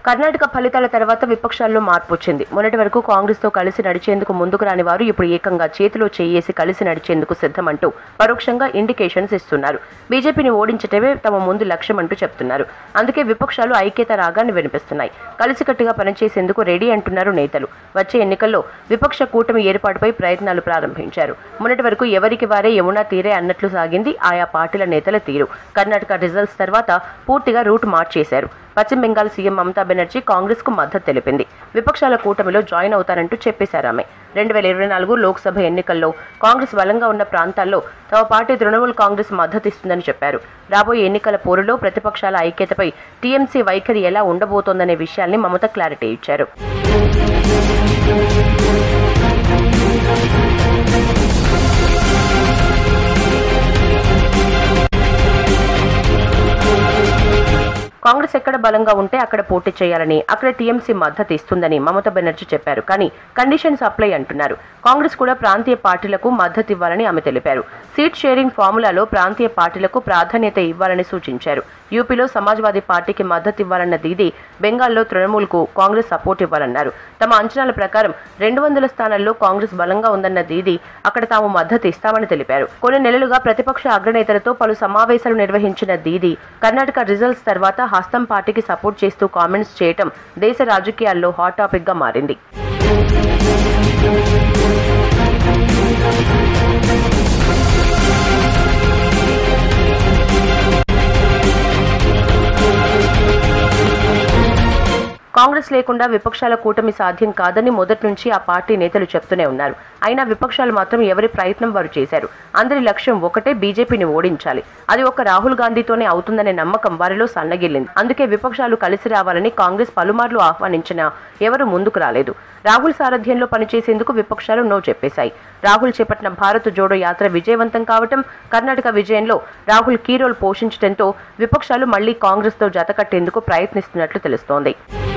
కర్ణాటక ఫలితాల తర్వాత విపక్షాల్లో మార్పు వచ్చింది మొన్నటి వరకు కాంగ్రెస్ తో కలిసి నడిచేందుకు ముందుకు రాని వారు ఇప్పుడు ఏకంగా చేతిలో చేయేసి కలిసి నడిచేందుకు సిద్ధమంటూ పరోక్షంగా ఇండికేషన్స్ ఇస్తున్నారు బీజేపీని ఓడించటమే తమ ముందు లక్ష్యం అంటూ చెప్తున్నారు అందుకే విపక్షాలు ఐక్యత రాగాన్ని వినిపిస్తున్నాయి కలిసికట్టుగా పనిచేసేందుకు రెడీ అంటున్నారు నేతలు వచ్చే ఎన్నికల్లో విపక్ష కూటమి ఏర్పాటుపై ప్రయత్నాలు ప్రారంభించారు మొన్నటి వరకు ఎవరికి వారే యమునా తీరే అన్నట్లు సాగింది ఆయా పార్టీల నేతల తీరు కర్ణాటక రిజల్ట్స్ తర్వాత పూర్తిగా రూట్ మార్చేశారు పశ్చిమ బెంగాల్ సీఎం మమతా బెనర్జీ కాంగ్రెస్ కు మద్దతు తెలిపింది విపక్షాల కూటమిలో జాయిన్ అవుతారంటూ చెప్పేశారు ఆమె రెండు వేల ఇరవై నాలుగు లోక్సభ ఎన్నికల్లో కాంగ్రెస్ బలంగా ఉన్న ప్రాంతాల్లో తమ పార్టీ తృణమూల్ కాంగ్రెస్ మద్దతు ఇస్తుందని చెప్పారు రాబోయే ఎన్నికల పోరులో ప్రతిపక్షాల ఐక్యతపై టీఎంసీ వైఖరి ఎలా ఉండబోతోందనే విషయాల్ని మమత క్లారిటీ ఇచ్చారు కాంగ్రెస్ ఎక్కడ బలంగా ఉంటే అక్కడ పోటీ చేయాలని అక్కడ టీఎంసీ మద్దతు ఇస్తుందని మమతా బెనర్జీ చెప్పారు కానీ కండిషన్స్ అప్లై అంటున్నారు కాంగ్రెస్ కూడా ప్రాంతీయ పార్టీలకు మద్దతు ఇవ్వాలని ఆమె తెలిపారు సీట్ షేరింగ్ ఫార్ములాలో ప్రాంతీయ పార్టీలకు ప్రాధాన్యత ఇవ్వాలని సూచించారు యూపీలో సమాజ్వాదీ పార్టీకి మద్దతు ఇవ్వాలన్న దీది బెంగాల్లో తృణమూల్కు కాంగ్రెస్ సపోర్ట్ ఇవ్వాలన్నారు తమ అంచనాల ప్రకారం రెండు వందల స్థానాల్లో కాంగ్రెస్ బలంగా ఉందన్న దీది అక్కడ తాము మద్దతు ఇస్తామని తెలిపారు కొన్ని నెలలుగా ప్రతిపక్ష అగ్రనేతలతో పలు సమావేశాలు నిర్వహించిన దీది కర్ణాటక రిజల్ట్స్ తర్వాత హస్తం పార్టీకి సపోర్ట్ చేస్తూ కామెంట్స్ చేయటం దేశ రాజకీయాల్లో హాట్ టాపిక్ గా మారింది కాంగ్రెస్ లేకుండా విపక్షాల కూటమి సాధ్యం కాదని మొదటి నుంచి ఆ పార్టీ నేతలు చెప్తూనే ఉన్నారు అయినా విపక్షాలు మాత్రం ఎవరి ప్రయత్నం వారు చేశారు అందరి లక్ష్యం ఒకటే బీజేపీని ఓడించాలి అది ఒక రాహుల్ గాంధీతోనే అవుతుందనే నమ్మకం వారిలో సన్నగిల్లింది అందుకే విపక్షాలు కలిసి రావాలని కాంగ్రెస్ పలుమార్లు ఆహ్వానించినా ఎవరు ముందుకు రాలేదు రాహుల్ సారథ్యంలో పనిచేసేందుకు విపక్షాలు నో చెప్పేశాయి రాహుల్ చేపట్టిన భారత్ జోడో యాత్ర విజయవంతం కావటం కర్ణాటక విజయంలో రాహుల్ కీ రోల్ పోషించడంతో విపక్షాలు మళ్లీ కాంగ్రెస్తో జతకట్టేందుకు ప్రయత్నిస్తున్నట్లు తెలుస్తోంది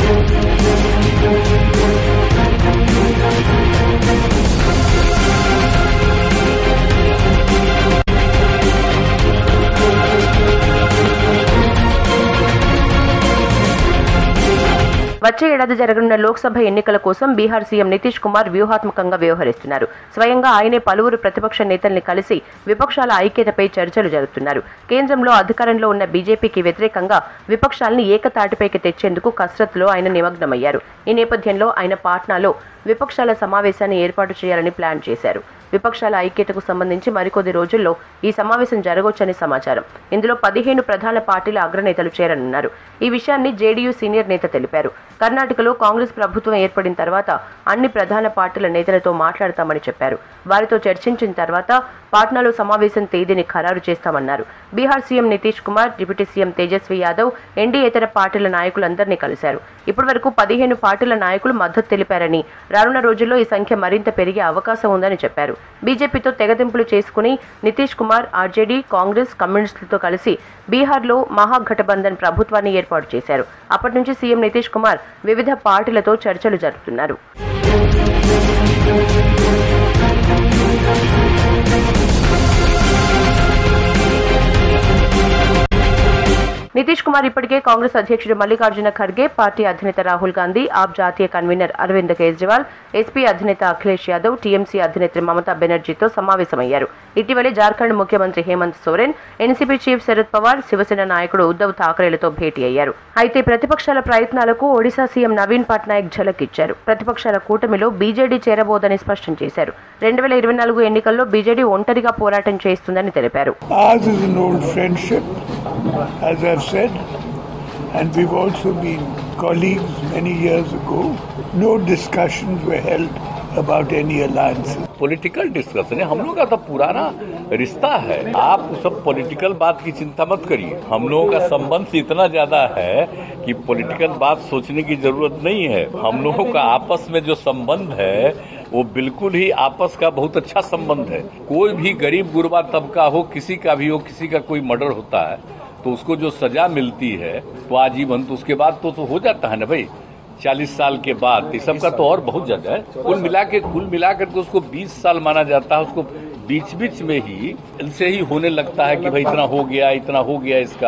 వచ్చే ఏడాది జరగనున్న లోక్సభ ఎన్నికల కోసం బీహార్ సీఎం నితీష్ కుమార్ వ్యూహాత్మకంగా వ్యవహరిస్తున్నారు స్వయంగా ఆయనే పలువురు ప్రతిపక్ష నేతల్ని కలిసి విపక్షాల ఐక్యతపై చర్చలు జరుపుతున్నారు కేంద్రంలో అధికారంలో ఉన్న బీజేపీకి వ్యతిరేకంగా విపక్షాలను ఏకతాటిపైకి తెచ్చేందుకు కసరత్తులో ఆయన నిమగ్నమయ్యారు ఈ నేపథ్యంలో ఆయన పాట్నాలో విపక్షాల సమావేశాన్ని ఏర్పాటు చేయాలని ప్లాన్ చేశారు విపక్షాల ఐక్యతకు సంబంధించి మరికొద్ది రోజుల్లో ఈ సమావేశం జరగొచ్చని సమాచారం ఇందులో పదిహేను ప్రధాన పార్టీల అగ్రనేతలు చేరనున్నారు ఈ విషయాన్ని జేడీయూ సీనియర్ నేత తెలిపారు కర్ణాటకలో కాంగ్రెస్ ప్రభుత్వం ఏర్పడిన తర్వాత అన్ని ప్రధాన పార్టీల నేతలతో మాట్లాడతామని చెప్పారు వారితో చర్చించిన తర్వాత పాట్నాలో సమావేశం తేదీని ఖరారు చేస్తామన్నారు Bihar CM Nitish Kumar deputy CM Tejashwi Yadav ఎన్డీయేతర పార్టీల నాయకులందరినీ కలిశారు ఇప్పటి వరకు పదిహేను పార్టీల నాయకులు మద్దతు తెలిపారని రానున్న రోజుల్లో ఈ సంఖ్య మరింత పెరిగే అవకాశం ఉందని చెప్పారు బీజేపీతో తెగతింపులు చేసుకుని నితీష్ కుమార్ ఆర్జేడీ కాంగ్రెస్ కమ్యూనిస్టులతో కలిసి బీహార్లో మహాగఠబంధన్ ప్రభుత్వాన్ని ఏర్పాటు చేశారు అప్పటి నుంచి సీఎం నితీష్ కుమార్ వివిధ పార్టీలతో చర్చలు జరుపుతున్నారు నితీష్ కుమార్ ఇప్పటికే కాంగ్రెస్ అధ్యక్షుడు మల్లికార్జున ఖర్గే పార్టీ అధినేత రాహుల్ గాంధీ ఆప్ జాతీయ కన్వీనర్ అరవింద్ కేజ్రీవాల్ ఎస్పీ అధినేత అఖిలేష్ యాదవ్ టీఎంసీ అధినేత్రి మమతా బెనర్జీతో సమావేశమయ్యారు ఇటీవలే జార్ఖండ్ ముఖ్యమంత్రి హేమంత్ సోరెన్ ఎన్సీపీ చీఫ్ శరద్ పవార్ శివసేన నాయకుడు ఉద్దవ్ ఠాకరేలతో భేటీ అయ్యారు అయితే ప్రతిపక్షాల ప్రయత్నాలకు ఒడిశా సీఎం నవీన్ పట్నాయక్ ఝలక్ ఇచ్చారు ప్రతిపక్షాల కూటమిలో బీజేడీ చేరబోదని స్పష్టం చేశారు రెండు వేల ఇరవై నాలుగు ఎన్నికల్లో బీజేడీ ఒంటరిగా పోరాటం చేస్తుందని తెలిపారు Ours is an old friendship, as I've said, and we've also been colleagues many years ago. No discussions were held about any alliances. Political discussion है हम लोग का तो पुराना रिश्ता है आप सब पॉलिटिकल बात की चिंता मत करिए हम लोगों का संबंध से इतना ज्यादा है कि पॉलिटिकल बात सोचने की जरूरत नहीं है हम लोगों का आपस में जो संबंध है वो बिल्कुल ही आपस का बहुत अच्छा संबंध है कोई भी गरीब गुरबा तबका हो किसी का भी हो किसी का कोई मर्डर होता है तो उसको जो सजा मिलती है तो आजीवन तो उसके बाद तो, तो हो जाता है ना भाई चालीस साल के बाद ये सब का तो और बहुत ज्यादा है कुल मिला के कुल मिला कर के उसको बीस साल माना जाता है उसको बीच बीच में ही इनसे ही होने लगता है कि भाई इतना हो गया इतना हो गया इसका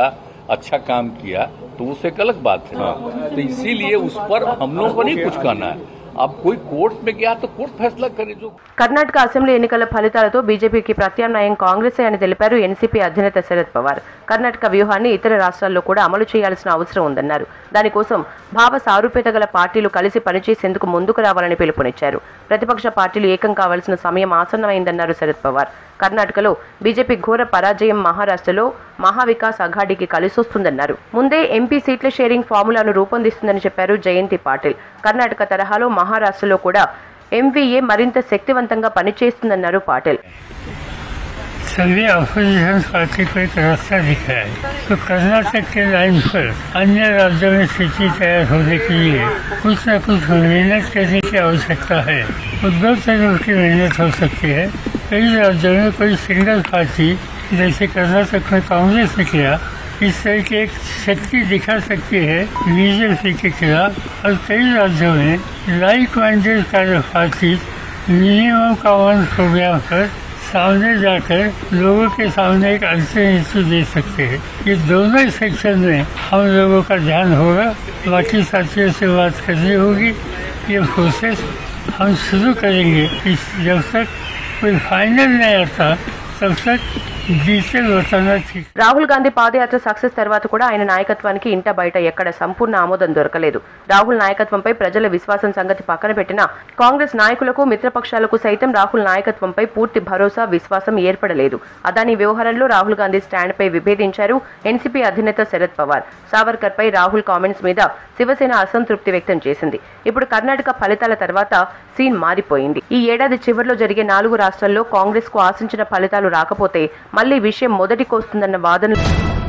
अच्छा काम किया तो उसे एक अलग बात है हाँ। तो इसीलिए उस पर हम लोगों को नहीं कुछ कहना है अब कोई कोर्ट में गया तो कोर्ट फैसला करे जो కర్ణాటక అసెంబ్లీ ఎన్నికల ఫలితాలతో బీజేపీకి ప్రత్యామ్నాయం కాంగ్రెసే అని తెలిపారు ఎన్సీపీ అధినేత శరద్ పవార్ కర్ణాటక వ్యూహాన్ని ఇతర రాష్ట్రాల్లో కూడా అమలు చేయాల్సిన అవసరం ఉందన్నారు దానికోసం భావ సారూప్యత గల పార్టీలు కలిసి పనిచేసేందుకు ముందుకు రావాలని పిలుపునిచ్చారు ప్రతిపక్ష పార్టీలు ఏకం కావాల్సిన సమయం ఆసన్నమైందన్నారు శరద్ పవార్ కర్ణాటకలో బీజేపీ ఘోర పరాజయం మహారాష్ట్రలో మహావికాస్ అఘాడీకి కలిసొస్తుందన్నారు ముందే ఎంపీ సీట్ల షేరింగ్ ఫార్ములాను రూపొందిస్తుందని చెప్పారు జయంతి పాటిల్ కర్ణాటక తరహాలో మహారాష్ట్రలో కూడా ఎంవీఏ మరింత శక్తివంతంగా పనిచేస్తుందన్నారు పాటిల్ सभी अपोजिशन पार्टी को एक रास्ता दिखा है तो कर्नाटक के लाइन पर अन्य राज्यों में स्थिति तैयार होने के लिए कुछ न कुछ मेहनत करने की आवश्यकता है उद्धव तरह की मेहनत हो सकती है कई राज्यों में कोई सिंगल पार्टी जैसे कर्नाटक में कांग्रेस ने किया इस तरह की एक शक्ति दिखा सकती है बीजेपी के खिलाफ और कई राज्यों में लाइक माइंडेड कार्य पार्टी मिनिमम कॉमन प्रोग्राम पर सामने जाकर लोगों के सामने एक अल्टरनेटिव दे सकते हैं ये दोनों सेक्शन में हम लोगों का ध्यान होगा बाकी साथियों से बात करनी होगी ये प्रोसेस हम शुरू करेंगे इस जब तक कोई फाइनल नहीं आता तब तक डिटेल बताना ठीक రాహుల్ గాంధీ పాదయాత్ర సక్సెస్ తర్వాత కూడా ఆయన నాయకత్వానికి ఇంట బయట ఎక్కడ సంపూర్ణ ఆమోదం దొరకలేదు రాహుల్ నాయకత్వంపై ప్రజల విశ్వాసం సంగతి పక్కన పెట్టినా కాంగ్రెస్ నాయకులకు మిత్రపక్షాలకు సైతం రాహుల్ నాయకత్వంపై పూర్తి భరోసా విశ్వాసం ఏర్పడలేదు అదాని వ్యవహారంలో రాహుల్ గాంధీ స్టాండ్ పై విభేదించారు ఎన్సీపీ అధినేత శరద్ పవార్ సావర్కర్ పై రాహుల్ కామెంట్స్ మీద శివసేన అసంతృప్తి వ్యక్తం చేసింది ఇప్పుడు కర్ణాటక ఫలితాల తర్వాత సీన్ మారిపోయింది ఈ ఏడాది చివరిలో జరిగే నాలుగు రాష్ట్రాల్లో కాంగ్రెస్ కు ఆశించిన ఫలితాలు రాకపోతే మళ్లీ విషయం మొదటికొస్తుందన్న వాదనలు